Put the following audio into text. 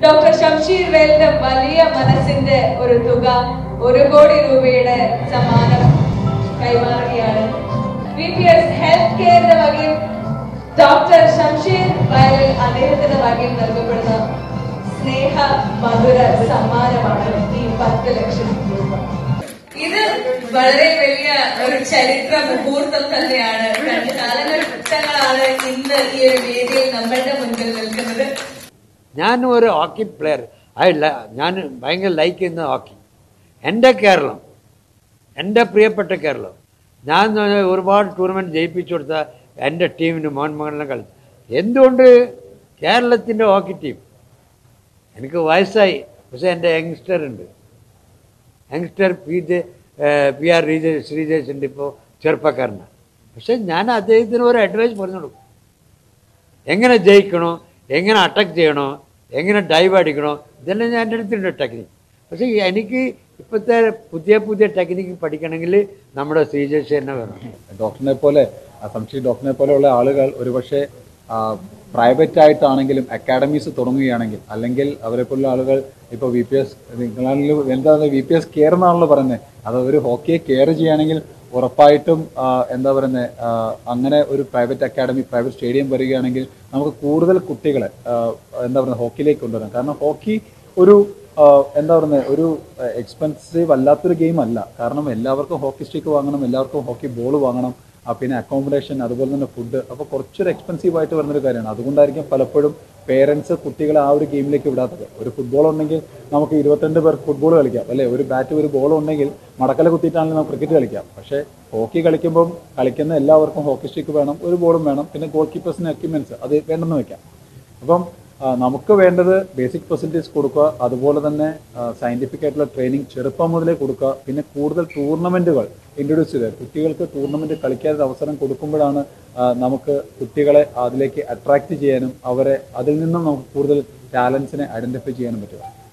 doctor Shamsheer വേലിന്റെ വലിയ മനസ്സിന്റെ ഒരു തുക ഒരു കോടി രൂപയുടെ സമ്മാനം കൈമാറുകയാണ് വി പി എസ് ഹെൽത്ത് കെയറിന്റെ വകയിൽ ഡോക്ടർ ഷംഷീർ വയലിൽ അദ്ദേഹത്തിന്റെ വകയിൽ നൽകപ്പെടുന്ന സ്നേഹ മധുര സമ്മാനമാണ് ഈ പത്ത് ലക്ഷം രൂപ ഇത് വളരെ വലിയ ഒരു ചരിത്ര മുഹൂർത്തം തന്നെയാണ് രണ്ട് കാലഘട്ടങ്ങളാണ് ഇന്ന് ഈ ഒരു വേദിയിൽ നമ്മളുടെ മുൻപിൽ നിൽക്കുന്നത് ഞാൻ ഒരു ഹോക്കി പ്ലെയർ ഐ ഞാൻ ഭയങ്കര ലൈക്ക് ചെയ്യുന്ന ഹോക്കി എൻ്റെ കേരളം എൻ്റെ പ്രിയപ്പെട്ട കേരളം ഞാൻ എന്ന് പറഞ്ഞാൽ ഒരുപാട് ടൂർണമെൻറ്റ് ജയിപ്പിച്ചു കൊടുത്ത എൻ്റെ ടീമിന് മോഹൻ മകനെല്ലാം കളിച്ചു എന്തുകൊണ്ട് കേരളത്തിൻ്റെ ഹോക്കി ടീം എനിക്ക് വയസ്സായി പക്ഷേ എൻ്റെ യങ്സ്റ്റർ ഉണ്ട് youngster P J P R ശ്രീജ ശ്രീജേഷ് ഉണ്ട് ഇപ്പോൾ ചെറുപ്പക്കാരനാണ് പക്ഷെ ഞാൻ അദ്ദേഹത്തിന് ഒരു അഡ്വൈസ് പറഞ്ഞു കൊടുക്കും എങ്ങനെ ജയിക്കണോ എങ്ങനെ അറ്റാക്ക് ചെയ്യണോ എങ്ങനെ ഡൈവ് അടിക്കണോ ഇതെല്ലാം ഞാൻ എൻ്റെ അടുത്തുണ്ട് ടെക്നിക്ക് പക്ഷേ എനിക്ക് ഇപ്പോഴത്തെ പുതിയ പുതിയ ടെക്നിക്ക് പഠിക്കണമെങ്കിൽ നമ്മുടെ ശ്രീജേഷ് തന്നെ വേണം ഡോക്ടറിനെ പോലെ ആ സംശയ ഡോക്ടറിനെ പോലെയുള്ള ആളുകൾ ഒരുപക്ഷെ പ്രൈവറ്റ് ആയിട്ടാണെങ്കിലും അക്കാഡമീസ് തുടങ്ങുകയാണെങ്കിൽ അല്ലെങ്കിൽ അവരെ പോലുള്ള ആളുകൾ ഇപ്പോൾ വി പി എസ് നിങ്ങളാണെങ്കിലും എന്താ വി പി എസ് കെയർ എന്നാണല്ലോ പറയുന്നത് അത് ഒരു ഹോക്കിയെ കെയർ ചെയ്യുകയാണെങ്കിൽ ഉറപ്പായിട്ടും ആ, എന്താ പറയുന്നത് അങ്ങനെ ഒരു പ്രൈവറ്റ് അക്കാഡമി പ്രൈവറ്റ് സ്റ്റേഡിയം വരികയാണെങ്കിൽ നമുക്ക് കൂടുതൽ കുട്ടികളെ ആ, എന്താ പറയുക ഹോക്കിയിലേക്ക് കൊണ്ടുവരാം കാരണം ഹോക്കി ഒരു ആ, എന്താ പറയുന്നത് ഒരു എക്സ്പെൻസീവ് അല്ലാത്തൊരു ഗെയിം അല്ല കാരണം എല്ലാവർക്കും ഹോക്കി സ്റ്റിക്ക് വാങ്ങണം എല്ലാവർക്കും ഹോക്കി ബോൾ വാങ്ങണം ആ, പിന്നെ അക്കോമഡേഷൻ അതുപോലെ തന്നെ ഫുഡ് അപ്പോൾ കുറച്ചൊരു എക്സ്പെൻസീവ് ആയിട്ട് വരുന്നൊരു കാര്യമാണ് അതുകൊണ്ടായിരിക്കും പലപ്പോഴും പേരൻസ് കുട്ടികളെ ആ ഒരു ഗെയിമിലേക്ക് വിടാത്തത് ഒരു ഫുട്ബോൾ ഉണ്ടെങ്കിൽ നമുക്ക് ഇരുപത്തിരണ്ട് പേർ ഫുട്ബോൾ കളിക്കാം അല്ലേ ഒരു ബാറ്റ് ഒരു ബോൾ ഉണ്ടെങ്കിൽ മടക്കല കുത്തിയിട്ടാണെങ്കിലും നമുക്ക് ക്രിക്കറ്റ് കളിക്കാം പക്ഷേ ഹോക്കി കളിക്കുമ്പം കളിക്കുന്ന എല്ലാവർക്കും ഹോക്കി സ്റ്റിക്ക് വേണം ഒരു ബോളും വേണം പിന്നെ ഗോൾ കീപ്പേഴ്സിന് എക്യുപ്മെന്റ്സ് അത് വേണ്ടെന്ന് വെക്കാം അപ്പം ആ, നമുക്ക് വേണ്ടത് ബേസിക് ഫെസിലിറ്റീസ് കൊടുക്കുക അതുപോലെ തന്നെ സയന്റിഫിക് ആയിട്ടുള്ള ട്രെയിനിങ് ചെറുപ്പം മുതലേ കൊടുക്കുക പിന്നെ കൂടുതൽ ടൂർണമെന്റുകൾ ഇൻട്രൊഡ്യൂസ് ചെയ്യുക കുട്ടികൾക്ക് ടൂർണമെന്റ് കളിക്കാൻ ഒരു അവസരം കൊടുക്കുമ്പോഴാണ് ആ, നമുക്ക് കുട്ടികളെ അതിലേക്ക് അട്രാക്ട് ചെയ്യാനും അവരെ അതിൽ നിന്നും നമുക്ക് കൂടുതൽ ടാലൻസിനെ ഐഡന്റിഫൈ ചെയ്യാനും പറ്റുക